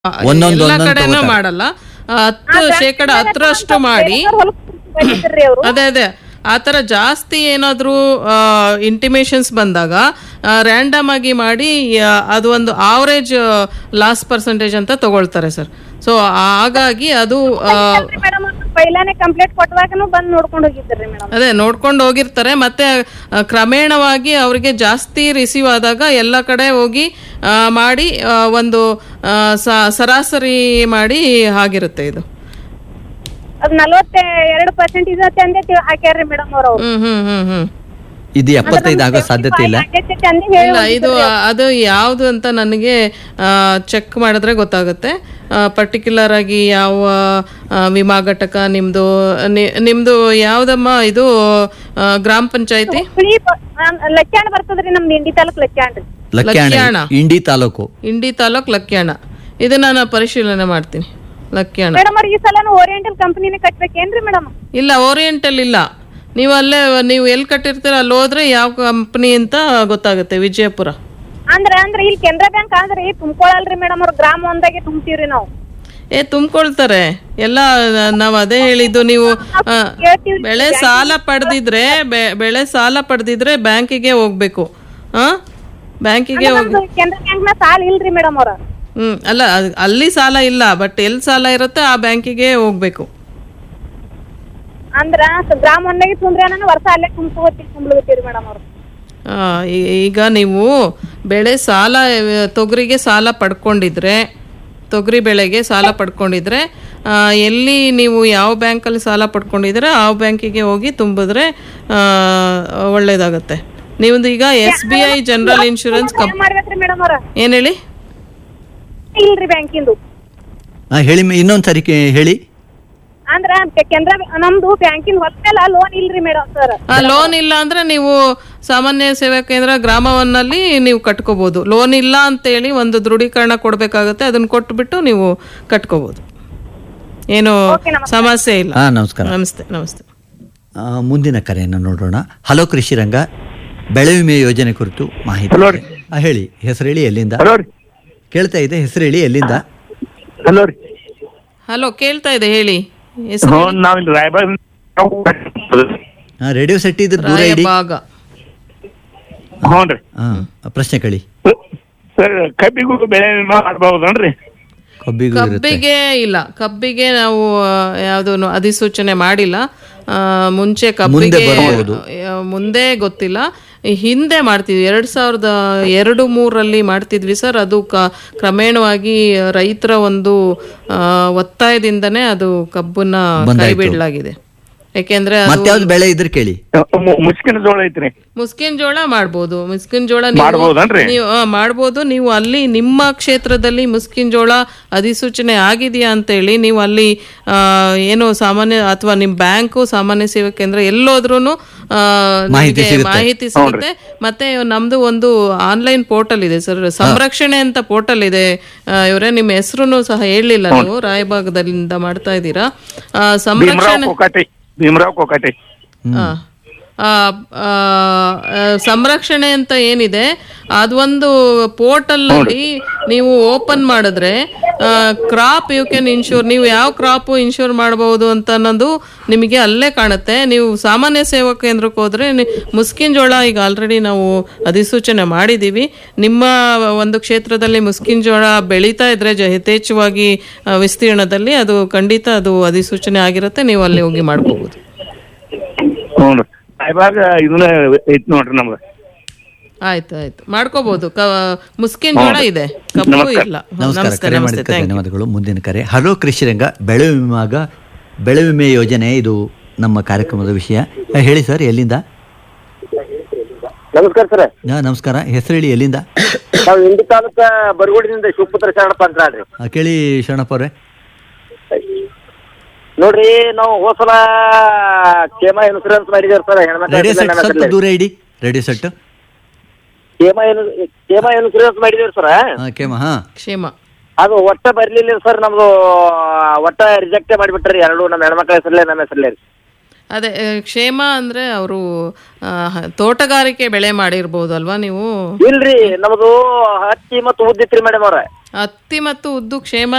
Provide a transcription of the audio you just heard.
ಒಂದೊಂದು ಎಲ್ಲ ಒಂದೊಂದು ಕಡೆನೂ ತಗೋತಾರೆ. ಮಾಡಲ್ಲ ಆ, ಹತ್ತು ಶೇಕಡ ಹತ್ತರಷ್ಟು ಮಾಡಿ ಬಂದಿದ್ರಿ ಅವರು ಅದೇ ಅದೇ ಆ ಥರ ಜಾಸ್ತಿ ಏನಾದರೂ ಇಂಟಿಮೇಷನ್ಸ್ ಬಂದಾಗ ರ್ಯಾಂಡಮ್ ಆಗಿ ಮಾಡಿ ಆ, ಅದು ಒಂದು ಆವರೇಜ್ ಲಾಸ್ ಪರ್ಸೆಂಟೇಜ್ ಅಂತ ತಗೊಳ್ತಾರೆ ಸರ್ ಸೊ ಹಾಗಾಗಿ ಅದು ಆ, ಮೇಡಮ್ ಪೈಲಾನೆ ಕಂಪ್ಲೇಂಟ್ ಕೊಟ್ಟವಾಗನು ಬಂದ್ ನೋಡ್ಕೊಂಡು ಹೋಗಿದ್ರಿ ಮೇಡಮ್ ಅದೇ ನೋಡ್ಕೊಂಡು ಹೋಗಿರ್ತಾರೆ ಮತ್ತೆ ಆ, ಕ್ರಮೇಣವಾಗಿ ಅವರಿಗೆ ಜಾಸ್ತಿ ರಿಸೀವ್ ಆದಾಗ ಎಲ್ಲ ಕಡೆ ಹೋಗಿ ಆ, ಮಾಡಿ ಆ, ಒಂದು ಆ, ಸ- ಸರಾಸರಿ ಮಾಡಿ ಆಗಿರುತ್ತೆ ಇದು ಅದ್ ನಲ್ವತ್ತೆ ಎರಡು ಪರ್ಸೆಂಟ್ ಇದತ್ತೆ ಅಂದೇ ತಿ- ಹಾಕ್ಯಾರ್ರಿ ಮೇಡಮ್ ಅವ್ರ ಅವ್ರು ಹ್ಮ್ ಹ್ಮ್ ಹಮ್ ಹ್ಮ್ ಇದು ಎಪ್ಪತ್ತೈದು ಆಗೋ ಸಾಧ್ಯತೆ ಇಲ್ಲ ಅಂದೇ ಹೇಳಿ ಇಲ್ಲ ಇದು ಅದು ಯಾವುದು ಅಂತ ನನಗೆ ಚೆಕ್ ಮಾಡಿದ್ರೆ ಗೊತ್ತಾಗುತ್ತೆ ಪರ್ಟಿಕ್ಯುಲರ್ ಆಗಿ ಯಾವ ಆ, ವಿಮಾ ಘಟಕ ನಿಮ್ದು ನಿ- ನಿಮ್ದು ಯಾವ್ದಮ್ಮ ಇದು ಆ, ಗ್ರಾಮ ಪಂಚಾಯತಿ ಹುಳಿ ಲಚ್ಚಾಣ ಬರ್ತದ್ರಿ ನಮ್ದು ಇಂಡಿ ತಾಲೂಕ್ ಲಚ್ಚಾಣ ರೀ ಲಕ್ಯಾಣ ಲಕ್ಯಾಣ. ಇಂಡಿ ತಾಲೂಕು ಇಂಡಿ ತಾಲೂಕ್ ಲಕ್ಯಾಣ ಇದನ್ನ ನಾನು ಪರಿಶೀಲನೆ ಮಾಡ್ತೀನಿ ಲಕ್ಯಾಣ ಮೇಡಮ್ ಅವ್ರ ಈ ಸಲ ಓರಿಯೆಂಟಲ್ ಕಂಪನಿನೇ ಕಟ್ಬೇಕೇನ್ರಿ ಮೇಡಮ್ ಇಲ್ಲ ಓರಿಯೆಂಟಲ್ ಇಲ್ಲ ನೀವು ಅಲ್ಲೇ ನೀವು ಎಲ್ಲಿ ಕಟ್ಟಿರ್ತೀರ ಅಲ್ಲಿ ಹೋದ್ರೆ ಯಾವ ಕಂಪ್ನಿ ಅಂತ ಗೊತ್ತಾಗುತ್ತೆ ವಿಜಯಪುರ ಅಂದ್ರ ಅಂದ್ರ ಇಲ್ಲಿ ಕೆನರಾ ಬ್ಯಾಂಕ್ ಆದ್ರಿ ತುಂಬ್ಕೊಳಲ್ರಿ ಮೇಡಮ್ ಅವ್ರ ಗ್ರಾಮ ಒಂದಾಗೆ ತುಂಬ್ತೀವ್ರಿ ನಾವು ಏ ತುಂಬಿಕೊಳ್ತಾರೆ ಎಲ್ಲ ನಾವು ಅದೇ ಹೇಳಿದ್ದು ನೀವು ಆ, ಹೇಳ್ತೀವಿ ಬೆಳೆ ಸಾಲ ಪಡೆದಿದ್ರೆ ಬೆಳೆ ಸಾಲ ಪಡೆದಿದ್ರೆ ಬ್ಯಾಂಕಿಗೆ ಹೋಗ್ಬೇಕು ಆ ಬ್ಯಾಂಕಿಗೆ ಹೋಗಿ ನಮ್ದು ಕೆನರಾ ಬ್ಯಾಂಕ್ ನ ಸಾಲ ಇಲ್ರಿ ಮೇಡಮ್ ಅವ್ರ ಹ್ಮ್ ಅಲ್ಲ ಅದ್- ಅಲ್ಲಿ ಸಾಲ ಇಲ್ಲ ಬಟ್ ಎಲ್ಲಿ ಸಾಲ ಇರುತ್ತೆ ಆ ಬ್ಯಾಂಕಿಗೆ ಹೋಗ್ಬೇಕು ಅಂದ್ರ ಸ- ಗ್ರಾಮ ಒಂದಾಗೆ ತುಂಬ್ರಿ ನಾನು ವರ್ಷ ಅಲ್ಲೇ ತುಂಬ್ಕೋತಿ ತುಂಬ್ಲತ್ತೀರಿ ಮೇಡಮ್ ಅವ್ರು ಆ, ಈ- ಈಗ ನೀವು ಬೆಳೆ ಸಾಲ ಆ, ತೊಗರಿಗೆ ಸಾಲ ಪಡ್ಕೊಂಡಿದ್ರೆ ತೊಗರಿ ಬೆಳೆಗೆ ಸಾಲ ಪಡ್ಕೊಂಡಿದ್ರೆ ಆ, ಎಲ್ಲಿ ನೀವು ಯಾವ ಬ್ಯಾಂಕಲ್ಲಿ ಸಾಲ ಪಡ್ಕೊಂಡಿದ್ರೆ ಆ ಬ್ಯಾಂಕಿಗೆ ಹೋಗಿ ತುಂಬಿದ್ರೆ ಆ, ಒಳ್ಳೇದಾಗತ್ತೆ ನಿಮ್ದು ಈಗ S B I general insurance ಕಂಪ್ ಏನ್ ಮಾಡ್ಬೇಕ್ರಿ ಮೇಡಮ್ ಅವ್ರ ಏನು ಹೇಳಿ ಇಲ್ರಿ ಬ್ಯಾಂಕಿಂದು ಹಾ, ಹೇಳಿ ಮ- ಇನ್ನೊಂದ್ ಸರಿ ಕೇ- ಹೇಳಿ ಅಂದ್ರ ಕೆನರಾ ನಮ್ದು ಬ್ಯಾಂಕಿನ ಹೊತ್ತಲ್ಲ ಲೋನ್ ಇಲ್ರಿ ಮೇಡಮ್ ಸರ್ ಆ ಲೋನ್ ಇಲ್ಲ ಅಂದ್ರೆ ನೀವು ಸಾಮಾನ್ಯ ಸೇವಾ ಕೇಂದ್ರ ಗ್ರಾಮವನ್ನಲ್ಲಿ ನೀವು ಕಟ್ಕೋಬಹುದು ಲೋನ್ ಇಲ್ಲ ಅಂತೇಳಿ ಒಂದು ದೃಢೀಕರಣ ಕೊಡಬೇಕಾಗತ್ತೆ ಅದನ್ನ ಕೊಟ್ಬಿಟ್ಟು ನೀವು ಕಟ್ಕೋಬಹುದು ಏನು ಸಮಸ್ಯೆ ಇಲ್ಲ ಹಾ ನಮಸ್ಕಾರ ನಮಸ್ತೆ ನಮಸ್ತೆ ಆ, ಮುಂದಿನ ಕರೆಯನ್ನು ನೋಡೋಣ ಹಲೋ ಕೃಷಿ ರಂಗ ಬೆಳೆ ವಿಮೆ ಯೋಜನೆ ಕುರಿತು ಮಾಹಿತಿ ಹಲೋ ಇದೆ. ಆ, ಹೇಳಿ ಹೆಸರು ಹೇಳಿ ಎಲ್ಲಿಂದ ಹಲೋ ರೀ ಕೇಳ್ತಾ ಇದೆ ಹೆಸರು ಹೇಳಿ ಎಲ್ಲಿಂದ ಹಲೋ ರೀ ಹಲೋ ಕೇಳ್ತಾ ಇದೆ ಹೇಳಿ ಹೆಸರು ಹ್ಞೂ ನಾವಿಲ್ಲಿ ರಾಯಬಾಗ್ ಆ, ರೇಡಿಯೋ ಸೆಟ್ ಇದ್ರೆ ದೂರ ಇಡಿ ರಾಯಬಾಗ ಹ್ಞೂ ರೀ ಹಾ ಪ್ರಶ್ನೆ ಕಳಿ ಸರ್ ಕಬ್ಬಿಗೂ ಬೆಳೆ ವಿಮಾ ಮಾಡ್ಬಹುದನ್ರಿ ಕಬ್ಬಿಗೂ ಇರುತ್ತೆ ಕಬ್ಬಿಗೆ ಇಲ್ಲ ಕಬ್ಬಿಗೆ ನಾವು ಯಾವ್ದು ಅಧಿಸೂಚನೆ ಮಾಡಿಲ್ಲ ಆ, ಮುಂಚೆ ಕಬ್ಬಿಗೆ ಬರ್ಬೋದು. ಆ, ಮುಂದೆ ಗೊತ್ತಿಲ್ಲ ಈ ಹಿಂದೆ ಮಾಡ್ತಿದ್ವಿ ಎರಡ್ ಸಾವಿರದ ಎರಡು ಮೂರರಲ್ಲಿ ಮಾಡ್ತಿದ್ವಿ ಸರ್ ಅದು ಕ ಕ್ರಮೇಣವಾಗಿ ರೈತರ ಒಂದು ಆ, ಒತ್ತಾಯದಿಂದನೇ ಅದು ಕಬ್ಬನ್ನ ಕೈ ಬಿಡಲಾಗಿದೆ ಯಾಕೆಂದ್ರೆ ಅದು ಮತ್ಯಾವ್ದು ಬೆಳೆ ಇದ್ರೆ ಕೇಳಿ ಮು- ಮುಸ್ಕಿನ ಜೋಳ ಐತ್ರಿ ಮುಸ್ಕಿನ್ ಜೋಳ ಮಾಡ್ಬೋದು ಮುಸ್ಕಿನ್ ಜೋಳ ನೀವು- ಮಾಡ್ಬೋದನ್ರಿ? ನೀವು ಆ, ಮಾಡ್ಬೋದು ನೀವು ಅಲ್ಲಿ ನಿಮ್ಮ ಕ್ಷೇತ್ರದಲ್ಲಿ ಮುಸ್ಕಿನ್ ಜೋಳ ಅಧಿಸೂಚನೆ ಆಗಿದೆಯಾ ಅಂತೇಳಿ ನೀವು ಅಲ್ಲಿ ಆ, ಏನು ಸಾಮಾನ್ಯ ಅಥವಾ ನಿಮ್ಮ ಬ್ಯಾಂಕು ಸಾಮಾನ್ಯ ಸೇವಾ ಕೇಂದ್ರ ಎಲ್ಲೋದ್ರೂ ಮಾಹಿತಿ ಸಿಗುತ್ತೆ. ಮಾಹಿತಿ ಸಿಗುತ್ತೆ ಮತ್ತೆ ನಮ್ದು ಒಂದು ಆನ್ಲೈನ್ ಪೋರ್ಟಲ್ ಇದೆ ಸರ್ ಸಂರಕ್ಷಣೆ ಅಂತ ಪೋರ್ಟಲ್ ಇದೆ ಇವರೇ ನಿಮ್ಮ ಹೆಸರು ಸಹ ಹೇಳಲಿಲ್ಲ ನೀವು ರಾಯಭಾಗದಿಂದ ಮಾಡ್ತಾ ಇದ್ದೀರಾ ಆ, ಭೀಮರಾವ್ ಸಂರಕ್ಷಣೆ ಕೊಕಾಟಿ ಭೀಮರಾವ್ ಕೊಕಾಟಿ ಆ, ಆ, ಆ, ಆ, ಸಂರಕ್ಷಣೆ ಅಂತ ಏನಿದೆ ಅದೊಂದು ಪೋರ್ಟಲ್ ನಲ್ಲಿ ನೀವು ಓಪನ್ ಮಾಡಿದ್ರೆ ಕ್ರಾಪ್ ಯು ಕ್ಯಾನ್ ಇನ್ಶೂರ್ ನೀವು ಯಾವ ಕ್ರಾಪ್ ಇನ್ಶೂರ್ ಮಾಡಬಹುದು ಅಂತ ಅನ್ನೋದು ನಿಮಗೆ ಅಲ್ಲೇ ಕಾಣುತ್ತೆ ನೀವು ಸಾಮಾನ್ಯ ಸೇವಾ ಕೇಂದ್ರಕ್ಕೆ ಹೋದ್ರೆ ನಿ- ಮುಸ್ಕಿನ್ ಜೋಳ ಈಗ ಆಲ್ರೆಡಿ ನಾವು ಅಧಿಸೂಚನೆ ಮಾಡಿದ್ದೀವಿ ನಿಮ್ಮ ಒಂದು ಕ್ಷೇತ್ರದಲ್ಲಿ ಮುಸ್ಕಿನ್ ಜೋಳ ಬೆಳೀತಾ ಇದ್ರೆ ಜ ಯಥೇಚ್ಛವಾಗಿ ಆ, ವಿಸ್ತೀರ್ಣದಲ್ಲಿ ಅದು ಖಂಡಿತ ಅದು ಅಧಿಸೂಚನೆ ಆಗಿರುತ್ತೆ ನೀವು ಅಲ್ಲಿ ಹೋಗಿ ಮಾಡ್ಕೋಬಹುದು ಹ್ಞೂ ರೀ ರಾಯಬಾಗ್ ಇದನ್ನ ಐತ್ ನೋಡ್ರಿ ನಮ್ದು ಆಯ್ತು ಆಯ್ತು ಮಾಡ್ಕೋಬಹುದು ಕ ಮುಸ್ಕಿನ್ ಜೋಳ ಇದೆ ಕಬ್ಬು ನಮಸ್ಕಾರ. ಇಲ್ಲ ನಮಸ್ಕಾರ ನಮಸ್ತೆ ಕರೆ ನಮಸ್ತೆ ಮಾಡಿದ್ದಕ್ಕೆ ಥ್ಯಾಂಕ್ ಯು ಧನ್ಯವಾದಗಳು ಮುಂದಿನ ಕರೆ ಹಲೋ ಕೃಷಿ ರಂಗ ಬೆಳೆ ವಿಮಾಗ ಬೆಳೆ ವಿಮೆ ಯೋಜನೆ ಇದು ನಮ್ಮ ಕಾರ್ಯಕ್ರಮದ ವಿಷಯ ಆ, ಹೇಳಿ ಸರ್ ಎಲ್ಲಿಂದ ನಮಸ್ಕಾರ ಸರ್ ಹಾ, ನಮಸ್ಕಾರ ಹೆಸರು ಹೇಳಿ ಎಲ್ಲಿಂದ ನಾವು ಇಂಡಿ ತಾಲೂಕ ಬರಗೋಡಿನಿಂದ ಶಿವಪುತ್ರ ಶರಣಪ್ಪ ಅಂತ ಹೇಳ್ರಿ ಆ, ಕೇಳಿ ಶರಣಪ್ಪ ಅವ್ರೆ ನೋಡ್ರಿ ನಾವು ಹೋಸಲ ಕ್ಷೇಮ ಇನ್ಸೂರೆನ್ಸ್ ಮಾಡಿದೇವ್ರಿ ಸರ್ ರೇಡಿಯೋ ಸೆಟ್ ಸ್ವಲ್ಪ ಹೆಣ್ಮಕ್ಳು ದೂರ ಇಡಿ ರೇಡಿಯೋ ಸೆಟ್ ಕ್ಷೇಮ ಇನ್- ಕ್ಷೇಮ ಇನ್ಸೂರೆನ್ಸ್ ಮಾಡಿದೇವ್ರಿ ಸರ್ ಕೇಮ ಹಾ ಕ್ಷೇಮ ಅದು ಒಟ್ಟ ಬರ್ಲಿಲ್ಲ ಸರ್ ನಮ್ದು ಒಟ್ಟ ರಿಜೆಕ್ಟ್ ಮಾಡಿಬಿಟ್ರಿ ಎರಡು ನಮ್ಮ ಹೆಣ್ಮಕ್ಳ ಹೆಸರಲ್ಲೇ ನಮ್ಮ ಹೆಸರಲ್ಲೇ ರೀ ಅದೇ ಆ, ಕ್ಷೇಮ ಅಂದ್ರೆ ಅವರು ತೋಟಗಾರಿಕೆ ಬೆಳೆ ಮಾಡಿರ್ಬೋದು ಅಲ್ವಾ ನೀವು ಇಲ್ರಿ ನಮ್ದು ಹತ್ತಿ ಮತ್ತು ಉದ್ದಿತ್ರಿ ಮೇಡಮ್ ಅವ್ರ ಹತ್ತಿ ಮತ್ತು ಉದ್ದು ಕ್ಷೇಮ